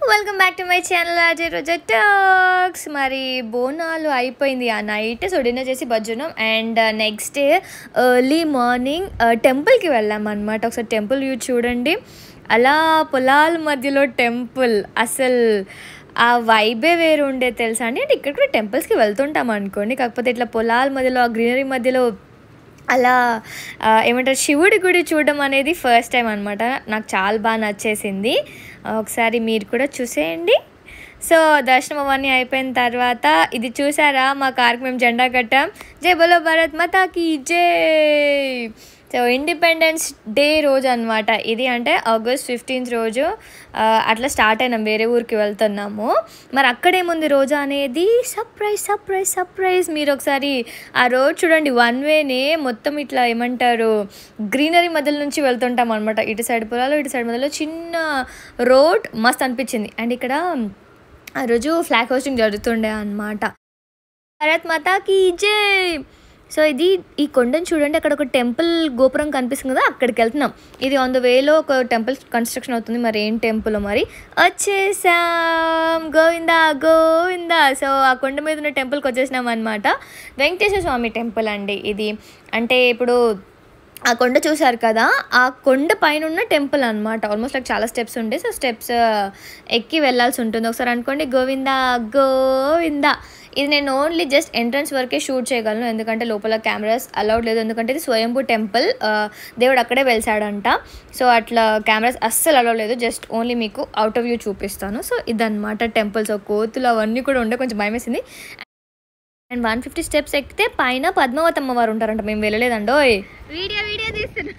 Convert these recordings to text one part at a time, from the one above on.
Welcome back to my channel Ajay Roja talks మరి బోనాలు అయిపోయింది ఆ నైట్ సో డిన్నర్ చేసి బజ్జున్నాం and next day early morning టెంపుల్కి వెళ్ళాం అనమాట ఒకసారి టెంపుల్ వ్యూ చూడండి అలా పొలాల మధ్యలో టెంపుల్ అసలు ఆ వైబే వేరు ఉండే తెలుసా అండి అంటే ఇక్కడ కూడా టెంపుల్స్కి వెళ్తుంటాం అనుకోండి కాకపోతే ఇట్లా పొలాల మధ్యలో ఆ గ్రీనరీ మధ్యలో అలా ఆ, ఏమంటారు శివుడి గుడి చూడడం అనేది ఫస్ట్ టైం అనమాట నాకు చాలా బాగా నచ్చేసింది ఆ, ఒకసారి మీరు కూడా చూసేయండి సో దర్శనం అవన్నీ అయిపోయిన తర్వాత ఇది చూసారా మా కార్కి మేము జెండా కట్టాం జై బోలో భారత్ మాతాకి జై సో ఇండిపెండెన్స్ డే రోజు అనమాట ఇది అంటే ఆగస్ట్ ఫిఫ్టీన్త్ రోజు ఆ, అట్లా స్టార్ట్ అయినాం వేరే ఊరికి వెళ్తున్నాము మరి అక్కడేముంది రోజు అనేది సర్ప్రైజ్ సర్ప్రైజ్ సర్ప్రైజ్ మీరు ఒకసారి ఆ రోడ్ చూడండి వన్ వేనే మొత్తం ఇట్లా ఏమంటారు గ్రీనరీ మధ్యలో నుంచి వెళ్తుంటాం అనమాట ఇటు సైడ్ పొలాలు ఇటు సైడ్ మధ్యలో చిన్న రోడ్ మస్త్ అనిపించింది అండ్ ఇక్కడ ఆ రోజు ఫ్లాగ్ హోస్టింగ్ జరుగుతుండే అనమాట భారత్ మాతాకి జై సో ఇది ఈ కొండను చూడండి అక్కడ ఒక టెంపుల్ గోపురం కనిపిస్తుంది కదా అక్కడికి వెళ్తున్నాం ఇది ఆన్ ద వేలో ఒక టెంపుల్ కన్స్ట్రక్షన్ అవుతుంది మరి ఏం టెంపుల్ మరి వచ్చేసాం గోవిందా గోవిందా సో ఆ కొండ మీద ఉన్న టెంపుల్కి వచ్చేసినాం అనమాట వెంకటేశ్వర స్వామి టెంపుల్ అండి ఇది అంటే ఇప్పుడు ఆ కొండ చూసారు కదా ఆ కొండ పైన ఉన్న టెంపుల్ అనమాట ఆల్మోస్ట్ లైక్ చాలా స్టెప్స్ ఉండే సో స్టెప్స్ ఎక్కి వెళ్ళాల్సి ఉంటుంది ఒకసారి అనుకోండి గోవిందా గోవిందా ఇది నేను ఓన్లీ జస్ట్ ఎంట్రన్స్ వరకే షూట్ చేయగలను ఎందుకంటే లోపల కెమెరాస్ అలౌడ్ లేదు ఎందుకంటే ఇది స్వయంభూ టెంపుల్ దేవుడు అక్కడే వెలిసాడంట సో అట్లా కెమెరాస్ అస్సలు అలౌడ్ లేదు జస్ట్ ఓన్లీ మీకు అవుట్ ఆఫ్ వ్యూ చూపిస్తాను సో ఇదన్నమాట టెంపుల్స్ కోతులు అవన్నీ కూడా ఉండే కొంచెం భయం వేసింది అండ్ వన్ ఫిఫ్టీ స్టెప్స్ ఎక్కితే పైన పద్మావతి అమ్మవారు ఉంటారంట మేము వెళ్ళలేదండి ఓయ్ వీడియో వీడియో తీస్తున్నా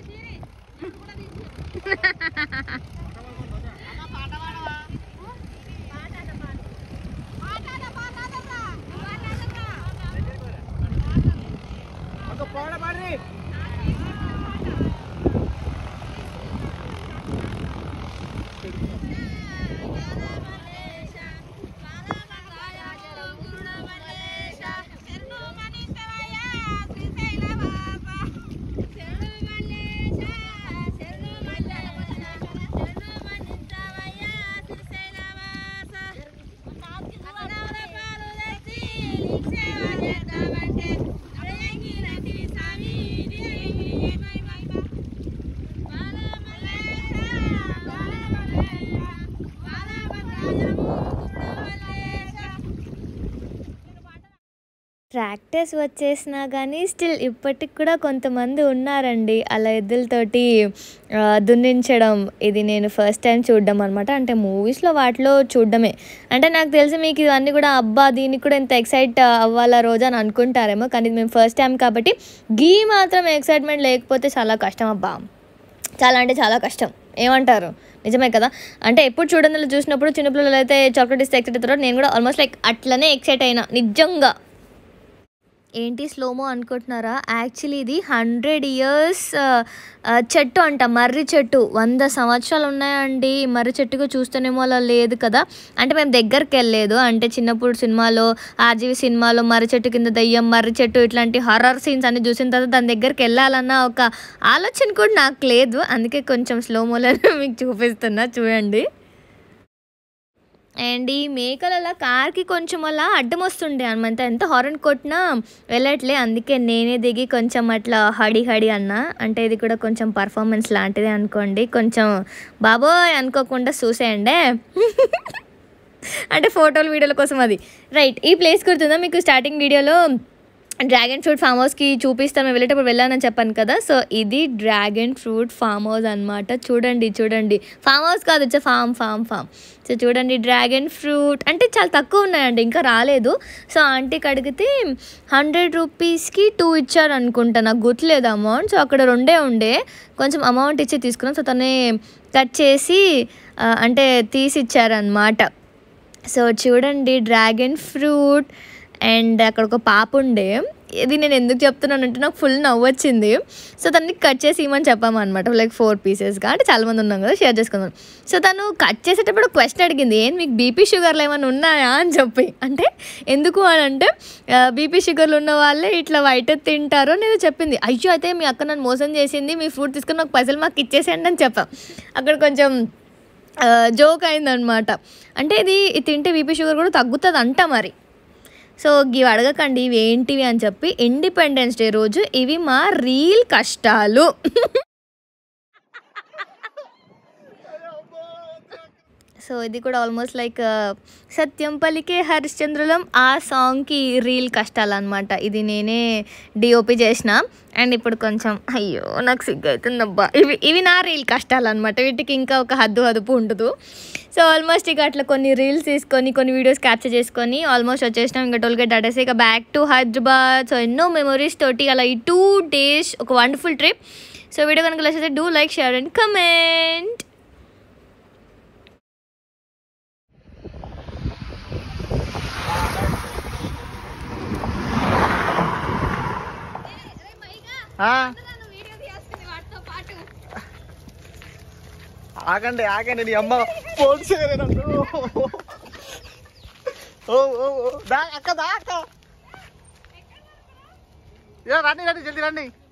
ట్రాక్టర్స్ వచ్చేసినా కానీ స్టిల్ ఇప్పటికి కూడా కొంతమంది ఉన్నారండి అలా ఎద్దులతోటి ఆ, దున్నించడం ఇది నేను ఫస్ట్ టైం చూడడం అనమాట అంటే మూవీస్లో వాటిలో చూడడమే అంటే నాకు తెలిసి మీకు ఇవన్నీ కూడా అబ్బా దీనికి కూడా ఇంత ఎక్సైట్ అవ్వాలా రోజు అని అనుకుంటారేమో కానీ ఇది మేము ఫస్ట్ టైం కాబట్టి గీ మాత్రం ఎక్సైట్మెంట్ లేకపోతే చాలా కష్టం అబ్బా చాలా అంటే చాలా కష్టం ఏమంటారు నిజమే కదా అంటే ఎప్పుడు చూడండి చూసినప్పుడు చిన్నపిల్లలు అయితే చాక్లెట్ ఇస్తే ఎక్సైట్ అవుతారో నేను కూడా ఆల్మోస్ట్ లైక్ అట్లనే ఎక్సైట్ అయినా నిజంగా ఏంటి స్లోమో అనుకుంటున్నారా యాక్చువల్లీ ఇది హండ్రెడ్ ఇయర్స్ చెట్టు అంట మర్రి చెట్టు వంద సంవత్సరాలు ఉన్నాయండి ఈ మర్రి చెట్టుగా చూస్తేనేమో అలా లేదు కదా అంటే మేము దగ్గరికి వెళ్ళలేదు అంటే చిన్నప్పుడు సినిమాలో ఆర్జీవి సినిమాలో మర్రి చెట్టు కింద దయ్యం మర్రి చెట్టు ఇట్లాంటి హర్రర్ సీన్స్ అన్ని చూసిన తర్వాత దాని దగ్గరికి వెళ్ళాలన్న ఒక ఆలోచన కూడా నాకు లేదు అందుకే కొంచెం స్లోమోలో మీకు చూపిస్తున్నా చూడండి అండ్ ఈ మేకలు అలా కార్కి కొంచెం అలా అడ్డం వస్తుండే అనమాట ఎంత హారన్ కొట్టినా వెళ్ళట్లే అందుకే నేనే దిగి కొంచెం అట్లా హడి హడి అన్నా అంటే ఇది కూడా కొంచెం పర్ఫార్మెన్స్ లాంటిదే అనుకోండి కొంచెం బాబోయ్ అనుకోకుండా చూసేయండి అంటే ఫోటోలు వీడియోల కోసం అది రైట్ ఈ ప్లేస్ గుర్తుందా మీకు స్టార్టింగ్ వీడియోలో డ్రాగన్ ఫ్రూట్ ఫామ్ హౌస్కి చూపిస్తాను మేము వెళ్ళేటప్పుడు వెళ్ళానని చెప్పాను కదా సో ఇది డ్రాగన్ ఫ్రూట్ ఫామ్ హౌస్ అనమాట చూడండి చూడండి ఫామ్ హౌస్ కాదు వచ్చే ఫామ్ ఫామ్ ఫామ్ సో చూడండి డ్రాగన్ ఫ్రూట్ అంటే చాలా తక్కువ ఉన్నాయండి ఇంకా రాలేదు సో ఆంటీకి అడిగితే హండ్రెడ్ రూపీస్కి టూ ఇచ్చారు అనుకుంటా నాకు గుర్తులేదు అమౌంట్ సో అక్కడ రెండే ఉండే కొంచెం అమౌంట్ ఇచ్చి తీసుకున్నాం సో తనే కట్ చేసి ఆ, అంటే తీసి ఇచ్చారనమాట సో చూడండి డ్రాగన్ ఫ్రూట్ అండ్ అక్కడ ఒక పాప ఉండే ఇది నేను ఎందుకు చెప్తున్నానంటే నాకు ఫుల్ నవ్వు వచ్చింది సో తనని కట్ చేసి ఇవ్వమని చెప్పామన్నమాట లైక్ ఫోర్ పీసెస్గా అంటే చాలామంది ఉన్నాం కదా షేర్ చేసుకుందాం సో తను కట్ చేసేటప్పుడు క్వశ్చన్ అడిగింది ఏం మీకు బీపీ షుగర్లు ఏమైనా ఉన్నాయా అని చెప్పి అంటే ఎందుకు అని అంటే బీపీ షుగర్లు ఉన్న వాళ్ళే ఇట్లా వైట్ తింటారు నేను చెప్పింది అయ్యో అయితే మీ అక్క నన్ను మోసం చేసింది మీ ఫ్రూట్ తీసుకుని నాకు పైసలు మాకు ఇచ్చేసేయండి అని చెప్పాం అక్కడ కొంచెం జోక్ అయిందనమాట అంటే ఇది ఇది తింటే బీపీ షుగర్ కూడా తగ్గుతుంది అంట మరి సో ఇవి అడగకండి ఇవి ఏంటివి అని చెప్పి ఇండిపెండెన్స్ డే రోజు ఇవి మా రీల్ కష్టాలు సో ఇది కూడా ఆల్మోస్ట్ లైక్ సత్యం పలికే హరిశ్చంద్రులం ఆ సాంగ్కి రీల్ కష్టాలు అనమాట ఇది నేనే డిఓపి చేసిన అండ్ ఇప్పుడు కొంచెం అయ్యో నాకు సిగ్గు అవుతుందబ్బా ఇవి ఇవి నా రీల్ కష్టాలు అనమాట వీటికి ఇంకా ఒక హద్దు హదుపు ఉండదు సో ఆల్మోస్ట్ ఇక అట్లా కొన్ని రీల్స్ తీసుకొని కొన్ని వీడియోస్ క్యాప్చర్ చేసుకొని ఆల్మోస్ట్ వచ్చేసినాం ఇంకా టోల్గేట్ దాటేసి ఇక బ్యాక్ టు హైదరాబాద్ సో ఎన్నో మెమొరీస్ తోటి అలా ఈ టూ డేస్ ఒక వండర్ఫుల్ ట్రిప్ సో వీడియో కనుక నచ్చితే do like share and comment ఆ? ఆగండి ఆగండి నీ అమ్మ ఫోన్ చేయలే నన్ను ఓ ఓ ఓ దా అక్క దా అక్క ఏ రండి రండి జల్దీ రండి